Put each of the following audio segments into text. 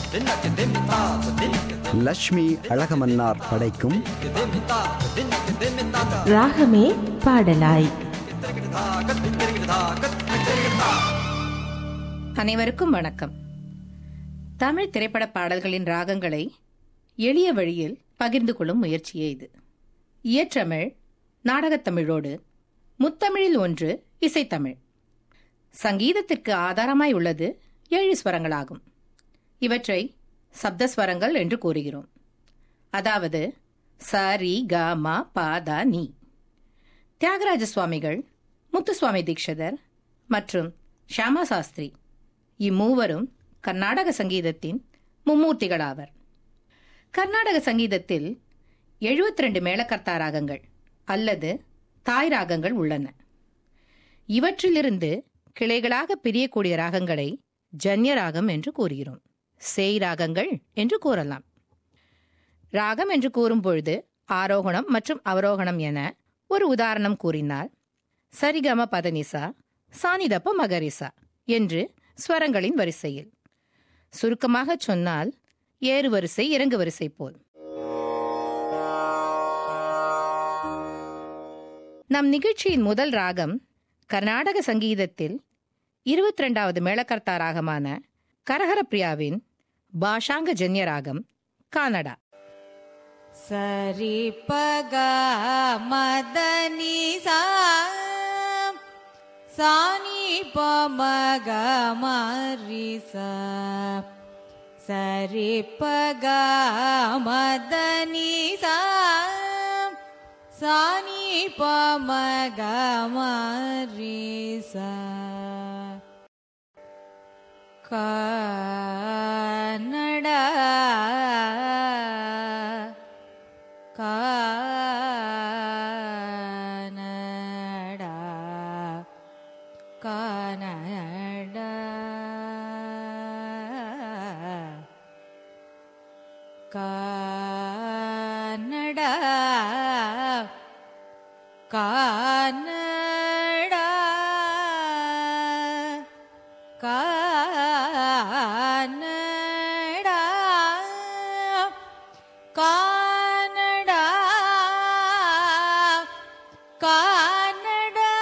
லக்ஷ்மி அழகமன்னார் படைக்கும் ராகமே பாடலாய் அனைவருக்கும் வணக்கம் தமிழ் திரைப்பட பாடல்களின் ராகங்களை எளிய வழியில் பகிர்ந்து கொள்ளும் முயற்சியே இது இயற்றமிழ் நாடகத்தமிழோடு முத்தமிழில் ஒன்று இசைத்தமிழ் சங்கீதத்திற்கு ஆதாரமாய் உள்ளது ஏழு ஸ்வரங்களாகும் இவற்றை சப்தஸ்வரங்கள் என்று கூறுகிறோம் அதாவது ச ரி க ம ப த நீ தியாகராஜ சுவாமிகள் முத்துசுவாமி தீட்சிதர் மற்றும் ஷியாமா சாஸ்திரி இம்மூவரும் கர்நாடக சங்கீதத்தின் மும்மூர்த்திகளாவர் கர்நாடக சங்கீதத்தில் 72 ரெண்டு மேளகர்த்தா ராகங்கள் அல்லது தாய் ராகங்கள் உள்ளன இவற்றிலிருந்து கிளைகளாக பிரியக்கூடிய ராகங்களை ஜன்ய ராகம் என்று கூறுகிறோம் சேய் ராகங்கள் என்று கூறலாம் ராகம் என்று கூறும் பொழுது ஆரோகணம் மற்றும் அவரோகணம் என ஒரு உதாரணம் கூறினால் சரிகம பதனிசா சானிதப்ப மகரிசா என்று ஸ்வரங்களின் வரிசையில் சுருக்கமாக சொன்னால் ஏறு வரிசை இறங்கு வரிசை போல் நம் நிகழ்ச்சியின் முதல் ராகம் கர்நாடக சங்கீதத்தில் இருபத்தி ரெண்டாவது மேளகர்த்தா ராகமான கரஹரப்பிரியாவின் பாஷாங்க ஜன்ய ராகம் கானடா சரி பக மதனி சா சானி பமக மரி சா சரி பக மதனி சா சானி பமக மரி சா கனடா கனடா கனடா கனடா கனடா கனடா கனடா கனடா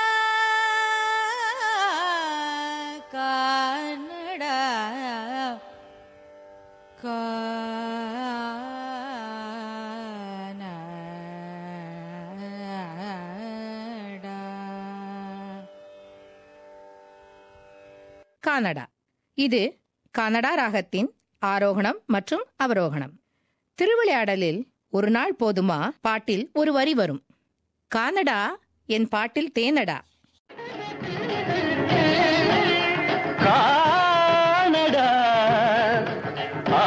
கனடா கனடா கானடா இது கனடா ராகத்தின் ஆரோகணம் மற்றும் அவரோகணம் திருவிளையாடலில் ஒரு நாள் போதுமா பாட்டில் ஒரு வரி வரும் கானடா என் பாட்டில் தேனடா கானடா ஆ,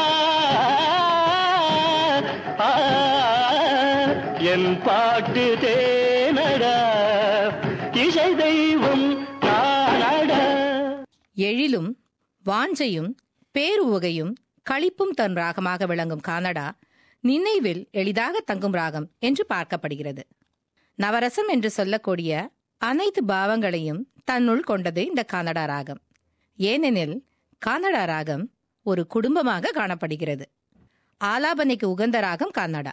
ஆ, என் பாட்டு தேனடா இசை தெய்வம் நானடா எழிலும் வாஞ்சையும் பேருவகையும் களிப்பும் தன் ராகமாக விளங்கும் கானடா நினைவில் எளிதாக தங்கும் ராகம் என்று பார்க்கப்படுகிறது நவரசம் என்று சொல்லக்கூடிய அனைத்து பாவங்களையும் தன்னுள் கொண்டது இந்த கானடா ராகம் ஏனெனில் கானடா ராகம் ஒரு குடும்பமாக காணப்படுகிறது ஆலாபனைக்கு உகந்த ராகம் கானடா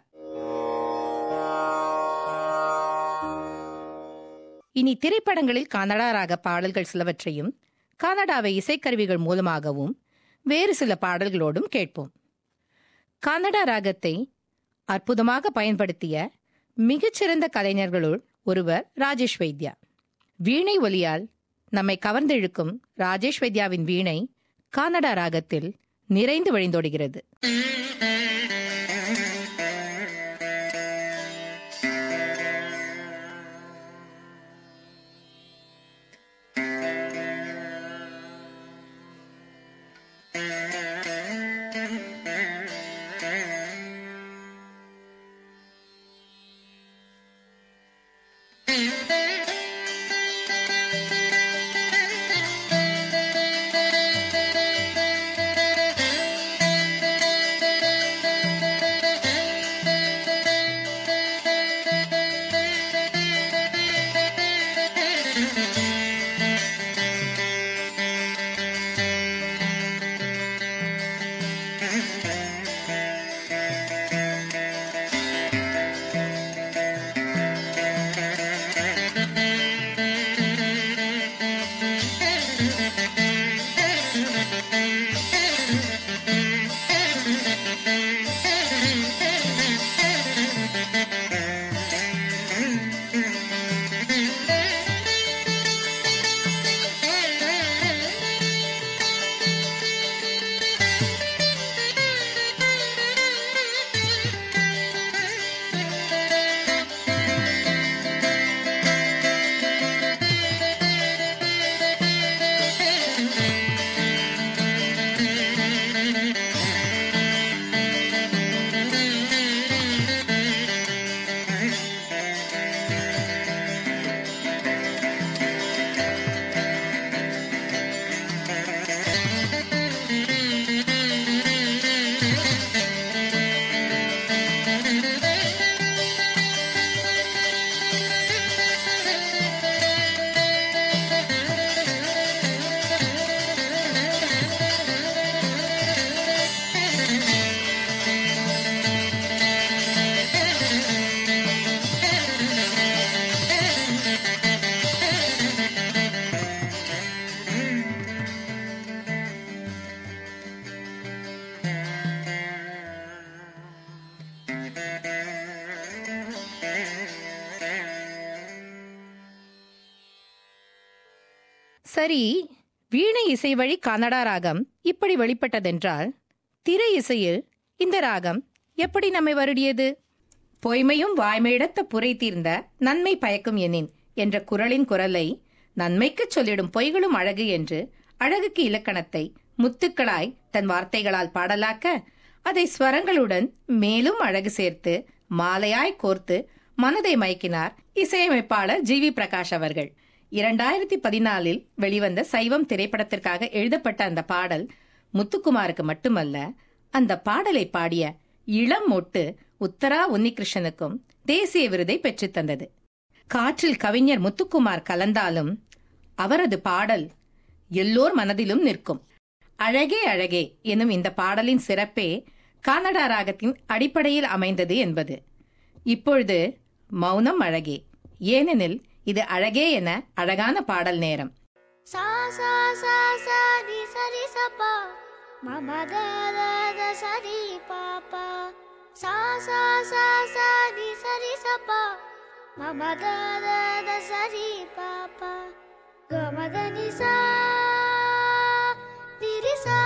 இனி திரைப்படங்களில் கனடா ராக பாடல்கள் சிலவற்றையும் கனடாவை இசைக்கருவிகள் மூலமாகவும் வேறு சில பாடல்களோடும் கேட்போம் கனடா ராகத்தை அற்புதமாக பயன்படுத்திய மிகச்சிறந்த கலைஞர்களுள் ஒருவர் ராஜேஷ் வைத்யா வீணை ஒலியால் நம்மை கவர்ந்திழுக்கும் ராஜேஷ் வைத்யாவின் வீணை கனடா ராகத்தில் நிறைந்து வழிந்தோடுகிறது Thank சரி வீணை இசை வழி கன்னடா ராகம் இப்படி வெளிப்பட்டதென்றால் திரை இசையில் இந்த ராகம் எப்படி நம்மை வருடியது பொய்மையும் வாய்மையிடத்த புரை தீர்ந்த நன்மை பயக்கும் எனின் என்ற குரலின் குரலை நன்மைக்குச் சொல்லிடும் பொய்களும் அழகு என்று அழகுக்கு இலக்கணத்தை முத்துக்களாய் தன் வார்த்தைகளால் பாடலாக்க அதை ஸ்வரங்களுடன் மேலும் அழகு சேர்த்து மாலையாய் கோர்த்து மனதை மயக்கினார் இசையமைப்பாளர் ஜி வி பிரகாஷ் அவர்கள் இரண்டாயிரத்தி பதினாலில் வெளிவந்த சைவம் திரைப்படத்திற்காக எழுதப்பட்ட அந்த பாடல் முத்துக்குமாருக்கு மட்டுமல்ல அந்த பாடலை பாடிய இளம் மொட்டு உத்தரா உன்னிகிருஷ்ணனுக்கும் தேசிய விருதை பெற்றுத் தந்தது காற்றில் கவிஞர் முத்துக்குமார் கலந்தாலும் அவரது பாடல் எல்லோர் மனதிலும் நிற்கும் அழகே அழகே எனும் இந்த பாடலின் சிறப்பே கானடா ராகத்தின் அடிப்படையில் அமைந்தது என்பது இப்பொழுது மௌனம் அழகே ஏனெனில் இது அழகே என அழகான பாடல் நேரம் சா சா சா சா ரி சரி சபா மம த த த சரி பாப்பா சா சா சா சா ரி சரி சபா மம த த த சரி பாப்பா க ம த நி சா ரி ரி சா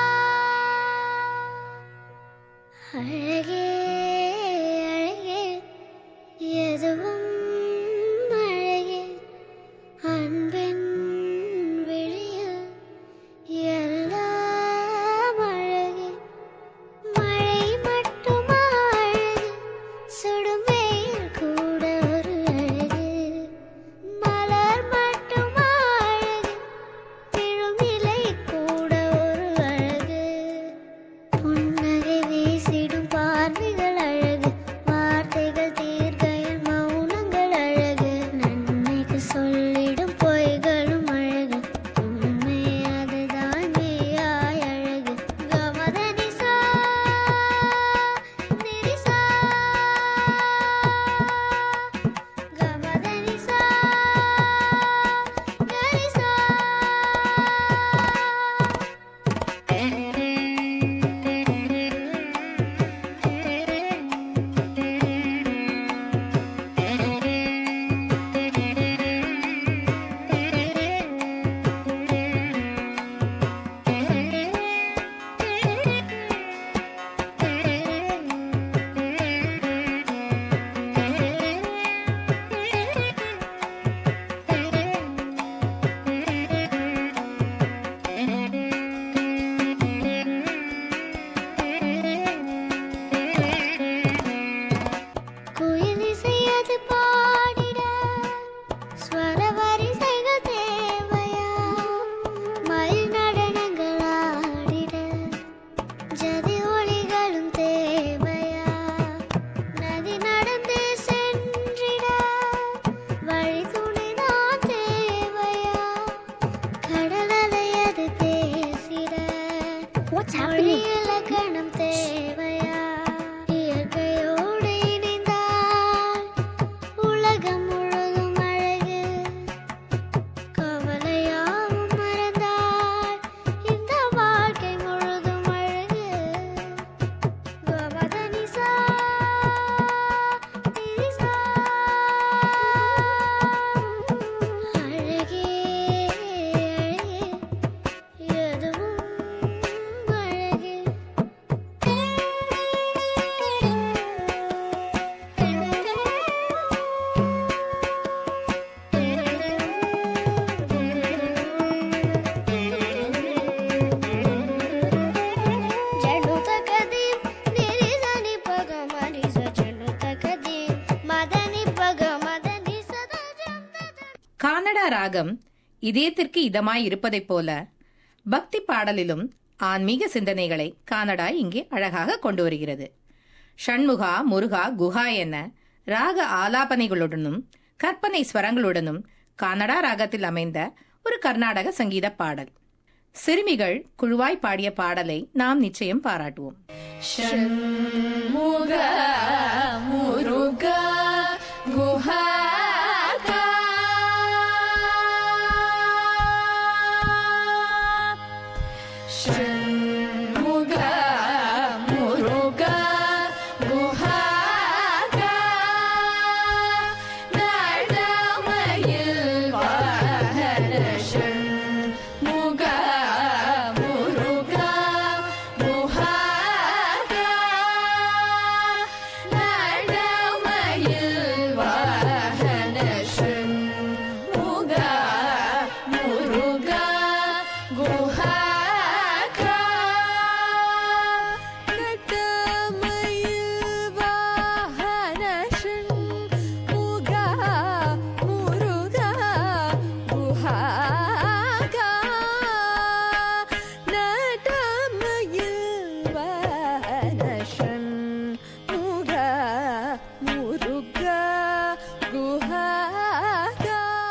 அழகே அழகே எதுவும் அழகே அன்பின் விழியில் எல்லாம் அழகு மழை மட்டுமா அழகு சுடும் வெயில் கூட ஒரு அழகு மலர் மட்டுமா அழகு விழும் இலை கூட ஒரு அழகு புன்னகை வீசிடும் பார்வைகள் அழகு வார்த்தைகள் தீர்க்கையில் மௌனங்கள் அழகு நன்மைக்கு சொல்லிடும் பொய்களும் அழகு உண்மை அதுதான் மெய்யாய் அழகு கமத நிசா நிரிசா கமத நிசா கரிசா குயில் இசையது பாடிட ஸ்வர வரிசைகள் தேவையா மயில் நடனங்கள் ஆடிட ஜதி ஒளிகளும் தேவையா நதி நடந்து சென்றிட வழி துணைதான் தேவையா கடல் அலையது பேசிட மொழி இலக்கணம் தேவையா இயற்கையோடு இணைந்தால் உலகம் முழுதும் அழகு கவலையாவும் மறந்து ராகம் இதயத்திற்கு இதமாய் இருப்பதைப் போல பக்தி பாடலிலும் ஆன்மீக சிந்தனைகளை கானடா இங்கே அழகாக கொண்டு வருகிறது ஷண்முகா முருகா குஹா என ராக ஆலாபனைகளுடனும் கற்பனை ஸ்வரங்களுடனும் கானடா ராகத்தில் அமைந்த ஒரு கர்நாடக சங்கீத பாடல் சிறுமிகள் குழுவாய் பாடிய பாடலை நாம் நிச்சயம் பாராட்டுவோம் ಷಣ್ಮುಗ ಮುರುಗ ಗುಹಾಕ ಷಣ್ಮುಗ ಮುರುಗ ಗುಹಾಕ நடமயில் வாகன ஷண்முக முருக குஹாக நடமயில் வாகன ஷண்முக முருக குஹாக நடமயில் வாகன ஷண்முக முருக குஹாக நடமயில் வாகன ஷண்முக முருக குஹாக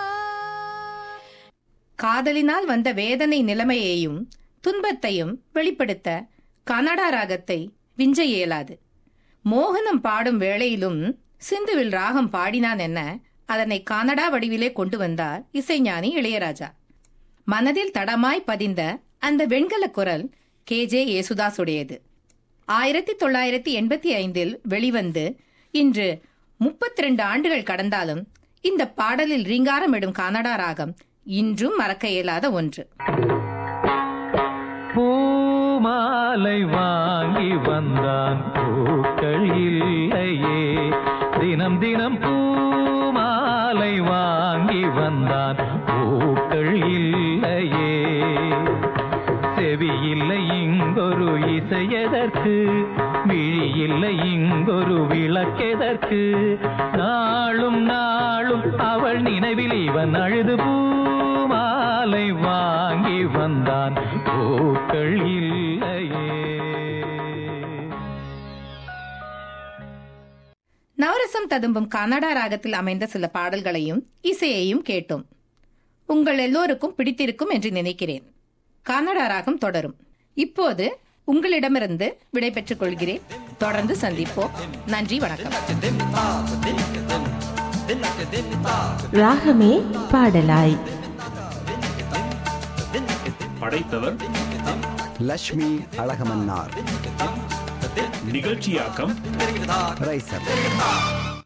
காதலினால் வந்த வேதனை நிலைமையையும் துன்பத்தையும் வெளிப்படுத்த கனடா ராகத்தை விஞ்ச இயலாது மோகனம் பாடும் வேளையிலும் சிந்துவில் ராகம் பாடினான் என்ன அதனை கானடா வடிவிலே கொண்டு வந்தார் இசைஞானி இளையராஜா மனதில் தடமாய் பதிந்த அந்த வெண்கல குரல் கே ஜே யேசுதாசுடையது ஆயிரத்தி தொள்ளாயிரத்தி எண்பத்தி ஐந்தில் வெளிவந்து இன்று முப்பத்தி ரெண்டு ஆண்டுகள் கடந்தாலும் இந்த பாடலில் ரீங்காரமிடும் கனடா ராகம் இன்றும் மறக்க இயலாத ஒன்று பூமாலை வாங்கி வந்தான் பூக்கள் இல்லையே தினம் தினம் பூமாலை வாங்கி வந்தான் பூக்கள் இல்லையே செவி இல்லை இங்கொரு இசையதற்கு விழி இல்லை இங்கொரு விளக்கெதற்கு நாளும் நாளும் அவள் நினைவில் இவன் அழுது பூமாலை வாங்கி வந்தான் பூக்கள் இல்லையே நவரசம் ததும்பும் கன்னடா ராகத்தில் அமைந்த சில பாடல்களையும் இசையையும் கேட்டோம் உங்கள் எல்லோருக்கும் பிடித்திருக்கும் என்று நினைக்கிறேன் கன்னடா ராகம் தொடரும் இப்போது உங்களிடமிருந்து விடைபெற்றுக் கொள்கிறேன் தொடர்ந்து சந்திப்போம் நன்றி வணக்கம் ராகமே பாடலாய் படைத்தவர் லக்ஷ்மி அழகமன்னார் நிகழ்ச்சியாக்கம் ரைசர்